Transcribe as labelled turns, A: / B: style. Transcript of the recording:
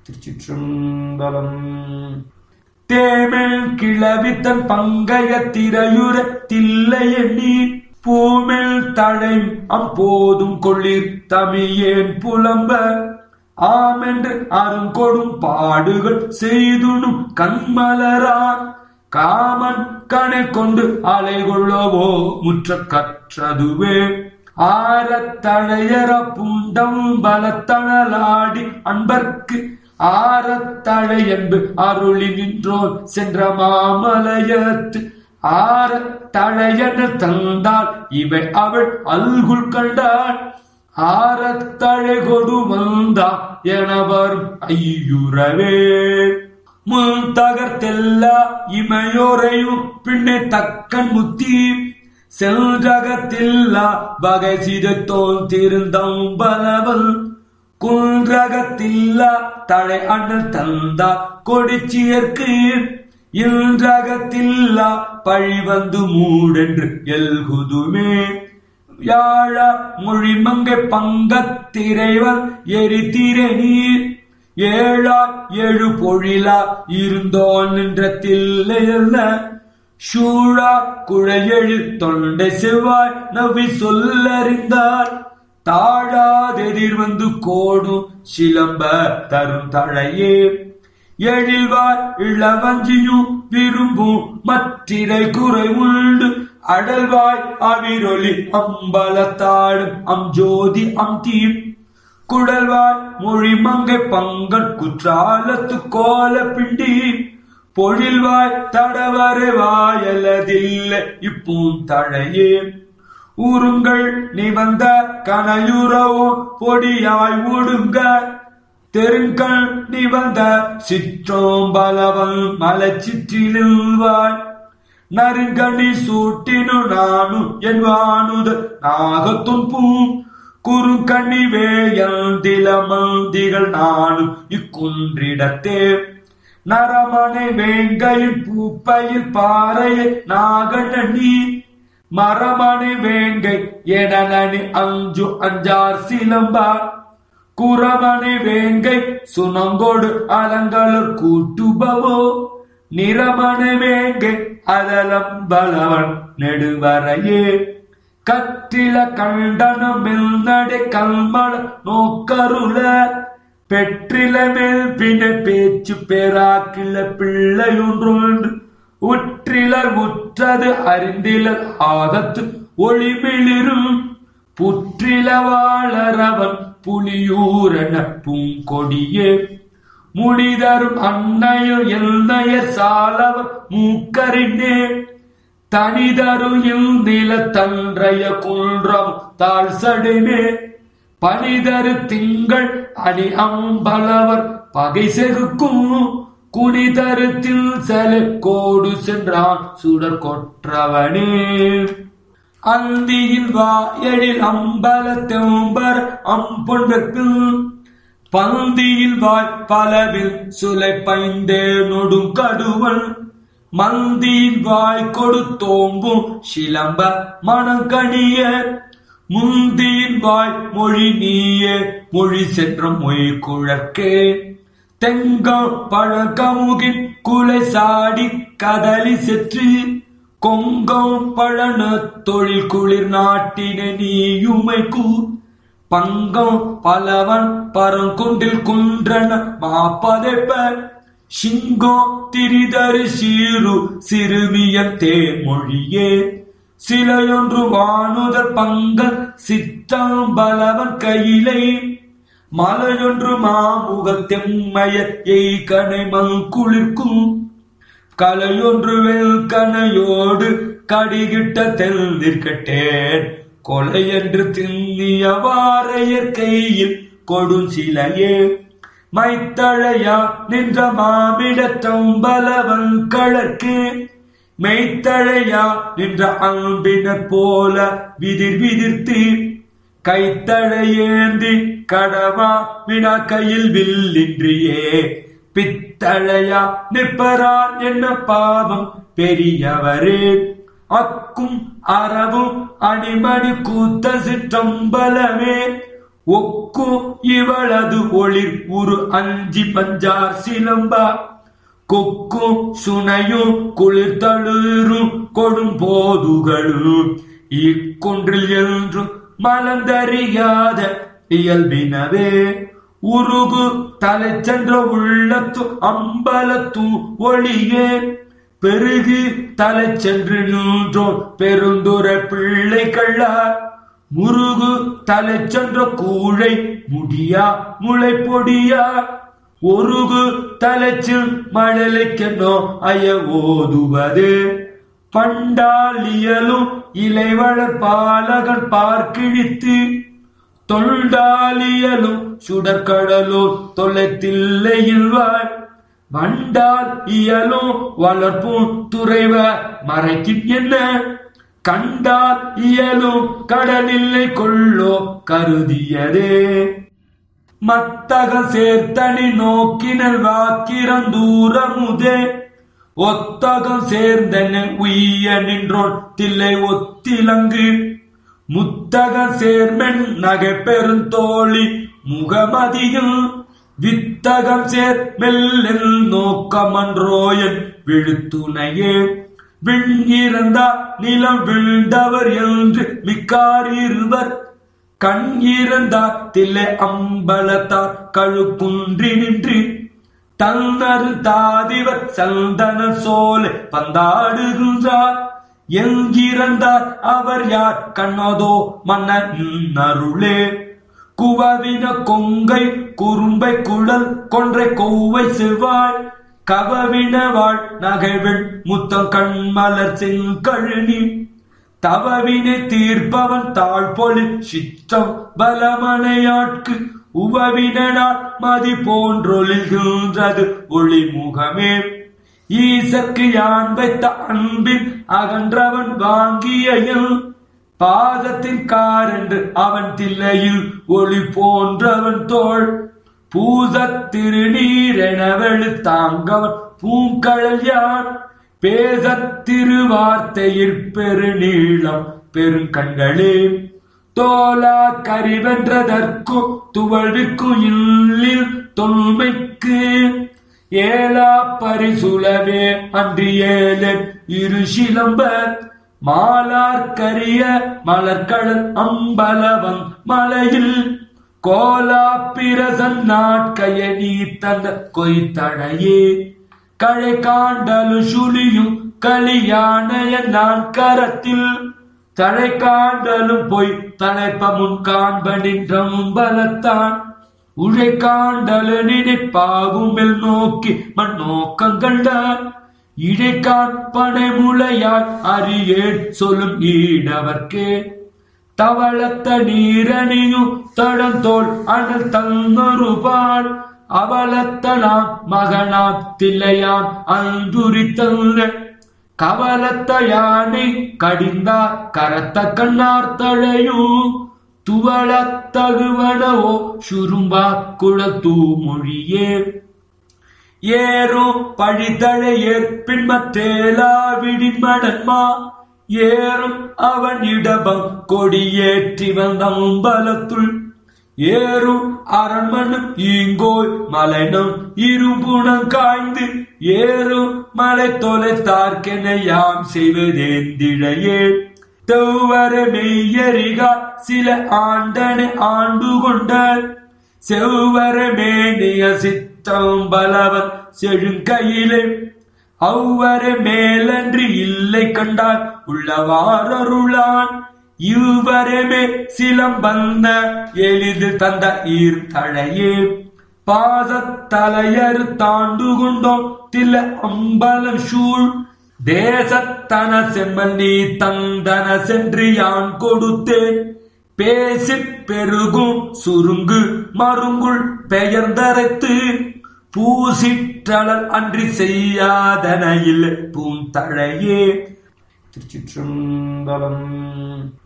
A: திருச்சிற்றம்பலம் தேமெல் கிளவித்தன் பங்கைய திரையுற தில்லைய நீர் பூமெல் தழை அப்போதும் கொள்ளிர் தமியேன் புலம்ப ஆமென்று அருங்கொடும் பாடுகள் செய்துணும் கண்மலரான் காமன் கணை கொண்டு அலைகொள்ளவோ முற்ற கற்றதுவே ஆரத்தழையற புண்டம் பலத்தணலாடி அன்பர்க்கு ஆரத்தழை என்பு அருளி நின்றோர் சென்ற மாமலையத்து ஆரத்தழையன தந்தால் இவை அவள் அல்குள் கண்டாள் ஆரத்தழை கொடு வந்தா என வரும் ஐயுறவே முன் தகர்த்தெல்லா இமையோரையும் பின்னே தக்கன் முத்தி செல்ரகத்தில்லா வகை சிதத்தோன் திருந்தம் பலவல் குன்றகத்தில்லா தழை அண்ணல் தந்தா கொடிச்சியற்கு இன்றகத்தில்லா பழி வந்து மூடென்று எல்குதுமே யாழ மொழிமங்கை பங்கத்திரைவன் எரித்திரை நீர் ஏழா எழு பொழிலா இருந்தோன் நின்ற தில்லையல்ல சூழா குழையெழு தொண்டை செவ்வாய் நவி சொல்லறிந்தார் தாழாதெதிர் வந்து கோடும் சிலம்ப தரும் தழையே எழில்வாய் இளவஞ்சியும் விரும்பும் மற்றிரை குறை உண்டு அடல்வாய் அவிரொலி அம்பலத்தாடும் அம் ஜோதி அம் தீம் குடல்வாய் மொழி மங்கை பங்கன் குற்றாலத்து கோல பிண்டி பொழில்வாய் தடவரை வாயலதில்லை இப்பூந்தழையே ஊருங்கள் நிவந்த கனையுறவோ பொடியாய் ஒடுங்க தெருங்கள் நிவந்த சிற்றோம்பலவன் மலச்சிற்றிலுவாய் நறுங்கணி சூட்டினு நானு என் வானுத நாகத்துன் பூம் குறுங்கண்ணி வேயந்திலமந்திகள் நானும் இக்குன்றிடத்தே நரமனை வேங்கையில் பூப்பையில் பாறையை நாகண்ணி மரமணி வேங்கை எனனி அஞ்சு அஞ்சார் சிலம்பா குரமணி வேங்கை சுனங்கோடு அலங்களர் கூட்டுபவோ நிறமணி வேங்கை அதலம் பலவன் நெடுவரையே கற்றில கண்டனம் நடை கல்மல நோக்கருள பெற்றில மேல் பின்ன பேச்சு பெறாக்கில பிள்ளையொன்றொன்று உற்றிலர் உற்றது அறிந்திலர் ஆகத்து ஒளிமிளிரும் புற்றில வாழறவன் புலியூரன பூங்கொடியே முடிதரும் அன்னையும் எல்லையர் சாலவர் மூக்கரினே தனிதரு நில தன்றைய குன்றம் தாழ் சடுமே பனிதரு திங்கள் அணி அம்பலவர் பகை செகுக்கும் குனிதருத்தில் செல கோடு சென்றான் சுடர் கொற்றவனே அந்தியில் வாயடில் அம்பல தெம்பர் அம்பொன் வெப்பில் பந்தியில் வாய் பலவில் சுலை பைந்தே நொடும் கடுவன் மந்தியின் வாய் கொடுத்தோம்பும் சிலம்ப மணங்கணிய முந்தியின் வாய் மொழி நீயே மொழி சென்ற மொய் குழற்கே தெங்கம் பழகமுகின் குலை சாடி கதலி செற்று கொங்கம் பழன தொழில் குளிர் நாட்டின நீயுமைக்கு பங்கம் பலவன் பரங்குண்டில் குன்றன மாப்பதைப்ப சிங்கோ திரிதரு சீரு சிறுமியன் தேமொழியே சிலையொன்று வானுதல் பங்கன் சித்தாம்பலவன் கையிலை மலையொன்று மாமுக தெம்மைய எய்கனை மங்குளிர்க்கும் கலையொன்று வெல்கனையோடு கடிகிட்ட தெல்ந்திருக்கட்டேன் கொலை என்று திண்ணிய வாரையர் கையில் கொடும் சிலையே மைத்தழையா நின்ற மாமிடத்தம்பலவன் கழற்கு மெய்த்தழையா நின்ற அன்பினர் போல விதிர் விதிர்த்து கைத்தழையேந்தி கடவா வினா கையில் வில்லின்றியே பித்தழையா நிற்பரான் என்ன பாவம் பெரியவரே அக்கும் அறவும் அணிமணி கூத்த சிற்றம்பலமே ஒக்கும் இவளது ஒளிர் உரு அஞ்சி பஞ்சார் சிலம்பா கொக்கும் சுனையும் குளிர் தளிரும் கொடும் போதுகளும் இக்குன்றில் என்றும் மலர்ந்தறியாத இயல்பினவே உருகு தலை சென்ற உள்ளத்து அம்பலத்து ஒளியே பெருகு தலை சென்று நின்றோம் பெருந்துர பிள்ளை கள்ளார் முருகு தலை சென்ற கூழை முடியா முளை பொடியா ஒருகு தலைச்சில் மழலைக்கென்னோ அய ஓதுவது பண்டாலியலும் இலைவளர் பாலகன் பார்க்கிழித்து தொண்டாலியலும் சுடற்கடலோ தொலைத்தில்லையில் வாழ் வண்டால் இயலும் வளர்ப்பும் துறைவ மறைக்கும் என்ன கண்டால் இயலும் கடலில்லை கொள்ளோ கருதியதே மத்தக சேர்த்தனி நோக்கினல் வாக்கிறந்தூரமுதே ஒத்தகம் சேர்ந்தன உய்ய நின்றோன் தில்லை ஒத்திலங்கு முத்தக சேர்மென் நகை பெருந்தோழி முகமதியும் வித்தகம் சேர் மெல்லில் நோக்கமன்றோயன் விழுத்துணையே விண் இறந்தா நிலம் விழுந்தவர் என்று மிக்கார் இருவர் கண் இறந்தார் தில்லை அம்பலத்தார் கழுக்குன்றி நின்று தன்னரு தாதிவர் சந்தன சோலை பந்தாடுகின்றார் எங்கிருந்தார் அவர் யார் கண்ணதோ மன்னன் அருளே குவவின கொங்கை குறும்பை குழல் கொன்றை கொவ்வை செவ்வாய் கவவின வாழ் நகைவெண் முத்தம் கண்மலர் செங்கழுனி தவவினை தீர்ப்பவன் தாழ்பொழி சித்தம் பலமனையாட்கு உபவினால் மதி போன்றொழிகின்றது ஒளிமுகமே ஈசற்கு யான் வைத்த அன்பின் அகன்றவன் வாங்கியையும் பாதத்தின் காரென்று அவன் தில்லையில் ஒளி போன்றவன் தோள் பூசத் திருநீரென வெளுத்தாங்கவன் பூங்கழல் யான் பேசத் திருவார்த்தையில் பெருநீளம் பெருங்கண்களே தோலா கரிவென்றதற்கும் துவழ்விற்கும் இல்லில் தொன்மைக்கு ஏலா பரிசுலவே அன்று ஏழன் இரு சிலம்பர் மாலார்கரிய மலர்கடல் அம்பலவன் மலையில் கோலா பிரசன் நாட்கைய நீ தந்த கொய்தடையே களை காண்டலு சுழியும் கலியானைய நான் கரத்தில் தலை காண்டலும் போய் தலைப்ப முன் காண்ப நின்றும் பலத்தான் உழை காண்டலு நினைப்பாகும் மேல் நோக்கி மண் நோக்கம் கண்டான் இடைக்கான் பனை முளையால் அறியேன் சொல்லும் ஈடவர்க்கே தவளத்த நீரணியும் தடந்தோள் அனல் தன்னொருபால் அவலத்தலாம் மகனாம் தில்லையாம் அந்துரித்தல்ல கவலத்த யானை கடிந்தார் கரத்த கண்ணார் தழையும் துவளத்தகுவனவோ சுரும்பா குளத்தூ மொழியே ஏறும் பழிதழை ஏற்பின்மத்தேலா விடிமடன்மா ஏறும் அவன் இடபம் கொடியேற்றி வந்த அம்பலத்துள் ஏறும் அரண்மனும் ஈங்கோய் மலைனும் இரும்புணம் காய்ந்து ஏறும் மலை தொலைத்தார்க்கென யாம் செய்வதேந்திழையே தெவ்வர மெய்யறிகா சில ஆண்டனை ஆண்டு கொண்டாள் செவ்வர மேனிய சித்தம் பலவன் செழுங்கையிலே அவ்வர மேலன்றி இல்லை கண்டால் உள்ளவாரருளான் இவ்வரமே சிலம்பந்த எளிது தந்த ஈர் தழையே பாசத்தலையறு தாண்டு கொண்டோம் தில அம்பலம் சூழ் தேசத்தன செம்மன் நீ தந்தன சென்று யான் கொடுத்தேன் பேசிப் பெருகும் சுருங்கு மருங்குள் பெயர்ந்தரைத்து பூசிற்றளல் அன்றி செய்யாதன இல்லை பூந்தழையே திருச்சிற்றம்பலம்